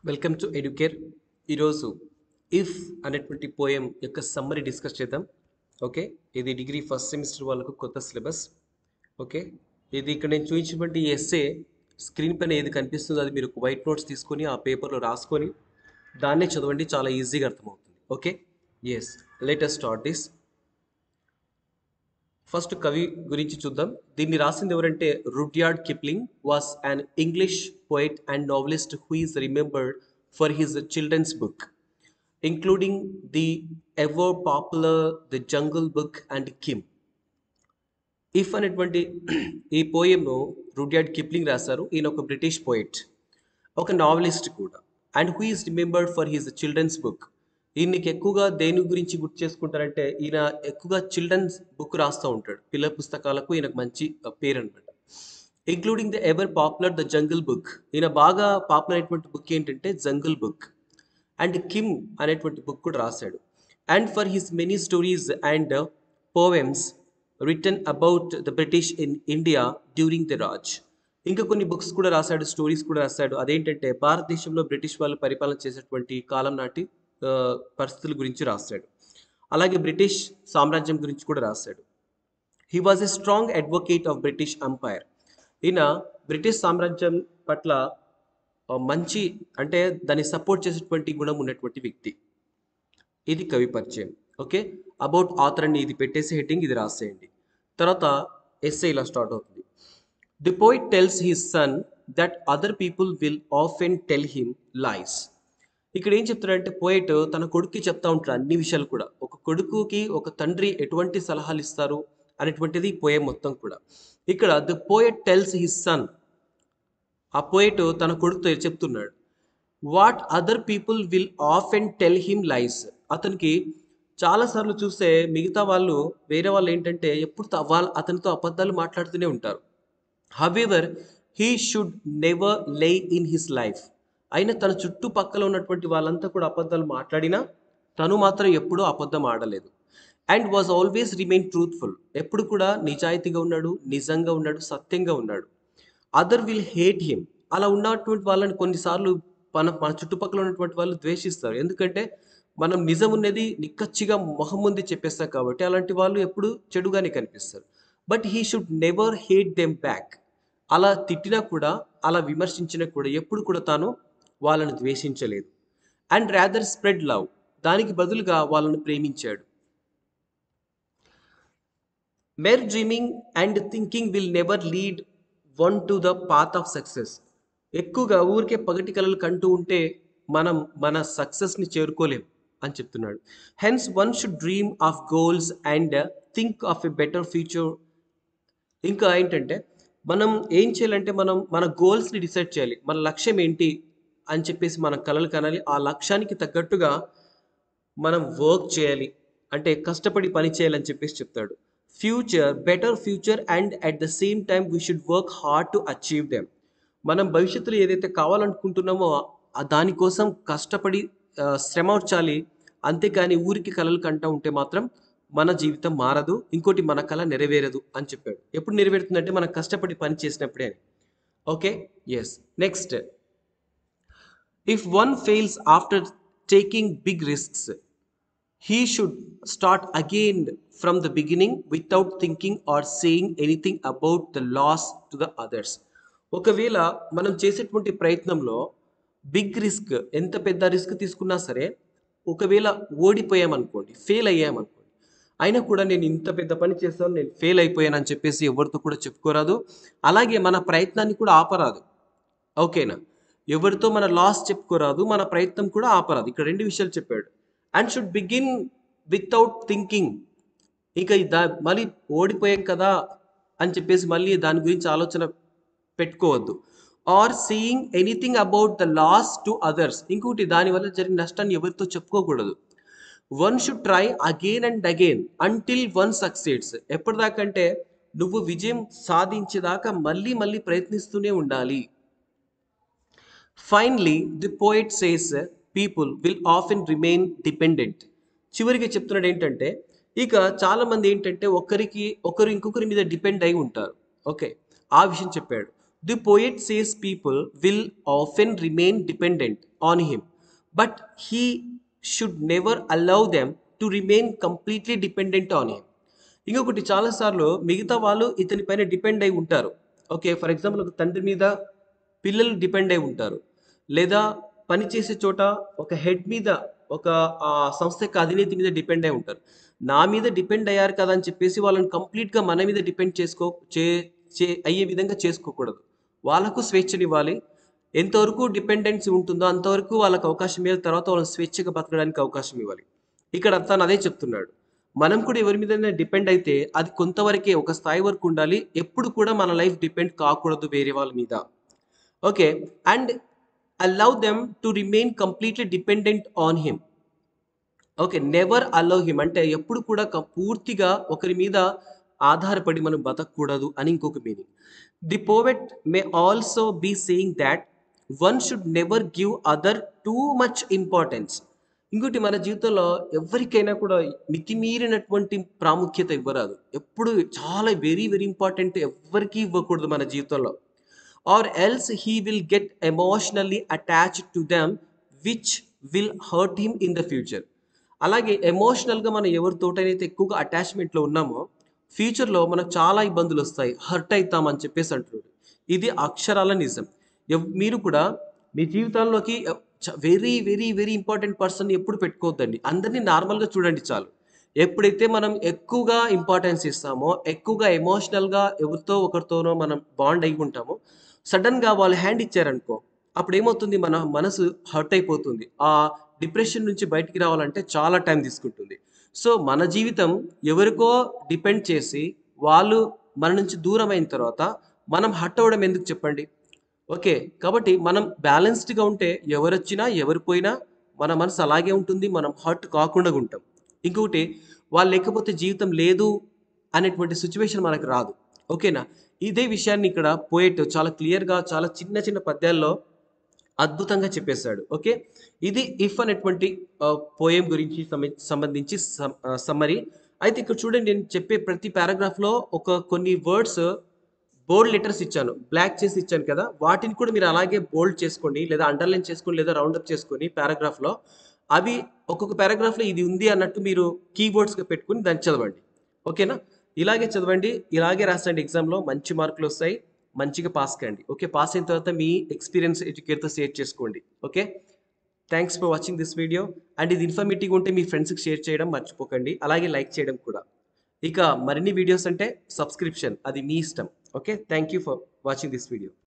welcome to Educare ఈరోజు if అనేటువంటి poem యొక్క సమ్మరీ డిస్కస్ చేద్దాం ఓకే ఇది డిగ్రీ ఫస్ట్ సెమిస్టర్ వాళ్ళకు కొత్త సిలబస్ ఓకే ఇది ఇక్కడ నేను చూపించినటువంటి ఎస్ఏ స్క్రీన్ పైన ఏది కనిపిస్తుందో అది మీరు వైట్ నోట్స్ తీసుకొని ఆ పేపర్లో రాసుకొని దాన్నే చదవండి చాలా ఈజీగా అర్థమవుతుంది okay yes let's start this first కవి గురించి చూద్దాం దీన్ని రాసింది ఎవరంటే Rudyard Kipling was an English poet and novelist who is remembered for his children's book including the ever popular the jungle book and Kim if అనేటువంటి ఈ పోయంను Rudyard Kipling రాశారు ఈయన ఒక బ్రిటిష్ పోయిట్ ఒక నావలిస్ట్ కూడా and who is remembered for his children's book ఈయనకి ఎక్కువగా దేని గురించి గుర్తు చేసుకుంటారంటే ఈయన ఎక్కువగా చిల్డ్రన్స్ బుక్ రాస్తూ ఉంటాడు పిల్లల పుస్తకాలకు ఈయనకు మంచి uh, పేరు అనమాట including the ever popular the jungle book ఈయన బాగా పాపులర్ అయినటువంటి బుక్ ఏంటంటే జంగిల్ బుక్ అండ్ కిమ్ అనేటువంటి బుక్ కూడా రాశాడు and for his many stories and poems written about the British in India during the Raj ఇంకా కొన్ని బుక్స్ కూడా రాశాడు స్టోరీస్ కూడా రాశాడు అదేంటంటే భారతదేశంలో బ్రిటిష్ వాళ్ళు పరిపాలన చేసేటువంటి కాలం నాటి ఆ, పరిస్థితుల గురించి రాశాడు అలాగే బ్రిటిష్ సామ్రాజ్యం గురించి కూడా రాశాడు he was a strong advocate of British empire ఈయన బ్రిటిష్ సామ్రాజ్యం పట్ల ఆ, మంచి అంటే దాన్ని సపోర్ట్ చేసేటువంటి గుణం ఉన్నటువంటి వ్యక్తి ఇది కవి పరిచయం ఓకే అబౌట్ ఆథర్ అని ఇది పెట్టేసి హెడ్డింగ్ ఇది రాసేయండి తర్వాత ఎస్ఏ ఇలా స్టార్ట్ అవుతుంది the poet tells his son that other people will often tell him lies ఇక్కడ ఏం చెప్తాడంటే పోయిట్ తన కొడుక్కి చెప్తా ఉంటాడు అన్ని విషయాలు కూడా ఒక కొడుకుకి ఒక తండ్రి ఎటువంటి సలహాలు ఇస్తారు అనేటువంటిది పోయం మొత్తం కూడా ఇక్కడ the poet tells his son ఆ పోయిట్ తన కొడుకుతో చెప్తున్నాడు వాట్ అదర్ పీపుల్ విల్ ఆఫ్ అండ్ టెల్ హిమ్ లైస్ అతనికి చాలాసార్లు చూస్తే మిగతా వాళ్ళు వేరే వాళ్ళు ఏంటంటే ఎప్పుడు త- వాళ్ళ అతనితో అబద్ధాలు మాట్లాడుతూనే ఉంటారు however he should never lie in his life అయినా తన చుట్టుపక్కల ఉన్నటువంటి వాళ్ళంతా కూడా అబద్ధాలు మాట్లాడినా తను మాత్రం ఎప్పుడూ అబద్ధం ఆడలేదు and was always remain truthful ఎప్పుడు కూడా నిజాయితీగా ఉన్నాడు నిజంగా ఉన్నాడు సత్యంగా ఉన్నాడు అదర్ విల్ హేట్ హిమ్ అలా ఉన్నటువంటి వాళ్ళని కొన్నిసార్లు మన మన చుట్టుపక్కల ఉన్నటువంటి వాళ్ళు ద్వేషిస్తారు ఎందుకంటే మనం నిజం ఉన్నది నిక్కచ్చిగా మొహం ముందు చెప్పేస్తాం కాబట్టి అలాంటి వాళ్ళు ఎప్పుడు చెడుగానే కనిపిస్తారు but he should never hate them back అలా తిట్టినా కూడా అలా విమర్శించినా కూడా ఎప్పుడు కూడా తాను వాళ్ళని ద్వేషించలేదు అండ్ రాదర్ స్ప్రెడ్ లవ్ దానికి బదులుగా వాళ్ళని ప్రేమించాడు mere dreaming and thinking will never lead one to the path of success ఎక్కువగా ఊరికే పగటి కలలు కంటూ ఉంటే మనం మన సక్సెస్ని చేరుకోలేం అని చెప్తున్నాడు hence one should dream of goals and think of a better future ఇంకా ఏంటంటే మనం ఏం చేయాలంటే మనం మన గోల్స్ని డిసైడ్ చేయాలి మన లక్ష్యం ఏంటి అని చెప్పేసి మన కలలు కనాలి ఆ లక్ష్యానికి తగ్గట్టుగా మనం వర్క్ చేయాలి అంటే కష్టపడి పని చేయాలని చెప్పేసి చెప్తాడు future better future and at the same time we should work hard to achieve them మనం భవిష్యత్తులో ఏదైతే కావాలనుకుంటున్నామో ఆ దానికోసం కష్టపడి ఆ, శ్రమ వచ్చాలి అంతేకాని ఊరికి కలలు కంటా ఉంటే మాత్రం మన జీవితం మారదు ఇంకోటి మన కళ నెరవేరదు అని చెప్పాడు ఎప్పుడు నెరవేరుతుందంటే మనం కష్టపడి పని చేసినప్పుడే అని okay yes next if one fails after taking big risks he should start again from the beginning without thinking or saying anything about the loss to the others ఒకవేళ మనం చేసేటువంటి ప్రయత్నంలో బిగ్ రిస్క్ ఎంత పెద్ద రిస్క్ తీసుకున్నా సరే ఒకవేళ ఓడిపోయామనుకోండి fail అయ్యామనుకోండి అయినా కూడా నేను ఇంత పెద్ద పని చేస్తాను నేను ఫెయిల్ అయిపోయానని చెప్పేసి ఎవరితో కూడా చెప్పుకోరాదు అలాగే మన ప్రయత్నాన్ని కూడా ఆపరాదు ఓకేనా ఎవరితో మన లాస్ చెప్పుకోరాదు మన ప్రయత్నం కూడా ఆపరాదు ఇక్కడ రెండు విషయాలు చెప్పాడు and should begin without thinking ఇంకా ఈ దా మళ్ళీ ఓడిపోయాం కదా అని చెప్పేసి మళ్ళీ దాని గురించి ఆలోచన పెట్టుకోవద్దు or seeing anything about the loss to others ఇంకోటి దానివల్ల జరిగిన నష్టాన్ని ఎవరితో చెప్పుకోకూడదు one should try again and again until one succeeds ఎప్పటిదాకంటే నువ్వు విజయం సాధించేదాకా మళ్ళీ మళ్ళీ ప్రయత్నిస్తూనే ఉండాలి finally the poet says people will often remain dependent చివరికి చెప్తున్నాడు ఏంటంటే ఇక చాలా మంది ఏంటంటే ఒకరికి ఒకరు ఇంకొకరి మీద డిపెండ్ అయి ఉంటారు ఓకే ఆ విషయం చెప్పాడు the poet says people will often remain dependent on him but he should never allow them to remain completely dependent on him ఇంకొకటి చాలాసార్లు మిగతా వాళ్ళు ఇతని పైన డిపెండ్ అయి ఉంటారు ఓకే ఫర్ ఎగ్జాంపుల్ ఒక తండ్రి మీద పిల్లలు డిపెండ్ అయి ఉంటారు లేదా పని చేసే చోట ఒక హెడ్ మీద ఒక ఆ, సంస్థ యొక్క అధినేత మీద డిపెండ్ అయి ఉంటారు నా మీద డిపెండ్ అయ్యారు కదా అని చెప్పేసి వాళ్ళని కంప్లీట్గా మన మీద డిపెండ్ చేసుకో చే చే అయ్యే విధంగా చేసుకోకూడదు వాళ్ళకు స్వేచ్ఛనివ్వాలి ఎంతవరకు డిపెండెన్సీ ఉంటుందో అంతవరకు వాళ్ళకి అవకాశం ఇవ్వాలి తర్వాత వాళ్ళని స్వేచ్ఛగా బతకడానికి అవకాశం ఇవ్వాలి ఇక్కడ తను అదే చెప్తున్నాడు మనం కూడా ఎవరి మీద డిపెండ్ అయితే అది కొంతవరకే ఒక స్థాయి వరకు ఉండాలి ఎప్పుడు కూడా మన లైఫ్ డిపెండ్ కాకూడదు వేరే వాళ్ళ మీద okay and allow them to remain completely dependent on him okay never allow him అంటే ఎప్పుడు కూడా క- పూర్తిగా ఒకరి మీద ఆధారపడి మనం బతకూడదు అని ఇంకొక meaning the poet may also be saying that one should never give other too much importance ఇంకోటి మన జీవితంలో ఎవరికైనా కూడా మితిమీరినటువంటి ప్రాముఖ్యత ఇవ్వరాదు ఎప్పుడు చాలా వెరీ వెరీ ఇంపార్టెంట్ ఎవరికి ఇవ్వకూడదు మన జీవితంలో or else he will get emotionally attached to them which will hurt him in the future అలాగే ఎమోషనల్గా మనం ఎవరితోటైతే ఎక్కువగా అటాచ్మెంట్లో ఉన్నామో ఫ్యూచర్లో మనకు చాలా ఇబ్బందులు వస్తాయి హర్ట్ అవుతామని చెప్పేసి అంటున్నాడు ఇది అక్షరాల నిజం ఎవ్- మీరు కూడా మీ జీవితాల్లోకి very very very important person ఎప్పుడు పెట్టుకోవద్దండి అందరినీ నార్మల్గా చూడండి చాలు ఎప్పుడైతే మనం ఎక్కువగా ఇంపార్టెన్స్ ఇస్తామో ఎక్కువగా ఎమోషనల్గా ఎవరితో ఒకరితోనో మనం బాండ్ అయి ఉంటామో సడన్గా వాళ్ళు హ్యాండ్ ఇచ్చారనుకో అప్పుడు ఏమవుతుంది మన మనసు హర్ట్ అయిపోతుంది ఆ డిప్రెషన్ నుంచి బయటికి రావాలంటే చాలా టైం తీసుకుంటుంది సో మన జీవితం ఎవరికో డిపెండ్ చేసి వాళ్ళు మన నుంచి దూరం అయిన తర్వాత మనం హర్ట్ అవ్వడం ఎందుకు చెప్పండి ఓకే కాబట్టి మనం బ్యాలెన్స్డ్గా ఉంటే ఎవరు వచ్చినా ఎవరు పోయినా మన మనసు అలాగే ఉంటుంది మనం హర్ట్ కాకుండా ఉంటాం ఇంకొకటి వాళ్ళు లేకపోతే జీవితం లేదు అనేటువంటి సిచ్యువేషన్ మనకు రాదు ఓకేనా ఇదే విషయాన్ని ఇక్కడ పోయేట్ చాలా క్లియర్గా చాలా చిన్న చిన్న పద్యాల్లో అద్భుతంగా చెప్పేశాడు ఓకే ఇది ఇఫ్ అనేటువంటి పోయం గురించి సంబ- సంబంధించి సమ్మరీ అయితే ఇక్కడ చూడండి నేను చెప్పే ప్రతి పారాగ్రాఫ్లో ఒక కొన్ని వర్డ్స్ బోల్డ్ లెటర్స్ ఇచ్చాను బ్లాక్ చేసి ఇచ్చాను కదా వాటిని కూడా మీరు అలాగే బోల్డ్ చేసుకోండి లేదా అండర్లైన్ చేసుకొని లేదా రౌండప్ చేసుకొని పారాగ్రాఫ్లో అవి ఒక్కొక్క పారాగ్రాఫ్లో ఇది ఉంది అన్నట్టు మీరు కీబోర్డ్స్గా పెట్టుకుని దాన్ని చదవండి ఓకేనా ఇలాగే చదవండి ఇలాగే రాసండి ఎగ్జామ్లో మంచి మార్కులు వస్తాయి మంచిగా పాస్ కండి ఓకే పాస్ అయిన తర్వాత మీ ఎక్స్పీరియన్స్ ఎడ్యుకేట్తో షేర్ చేసుకోండి okay thanks for watching this video and ఇది ఇన్ఫర్మేటివ్ ఉంటే మీ ఫ్రెండ్స్కి షేర్ చేయడం మర్చిపోకండి అలాగే లైక్ చేయడం కూడా ఇక మరిన్ని వీడియోస్ అంటే సబ్స్క్రిప్షన్ అది మీ ఇష్టం okay thank you for watching this video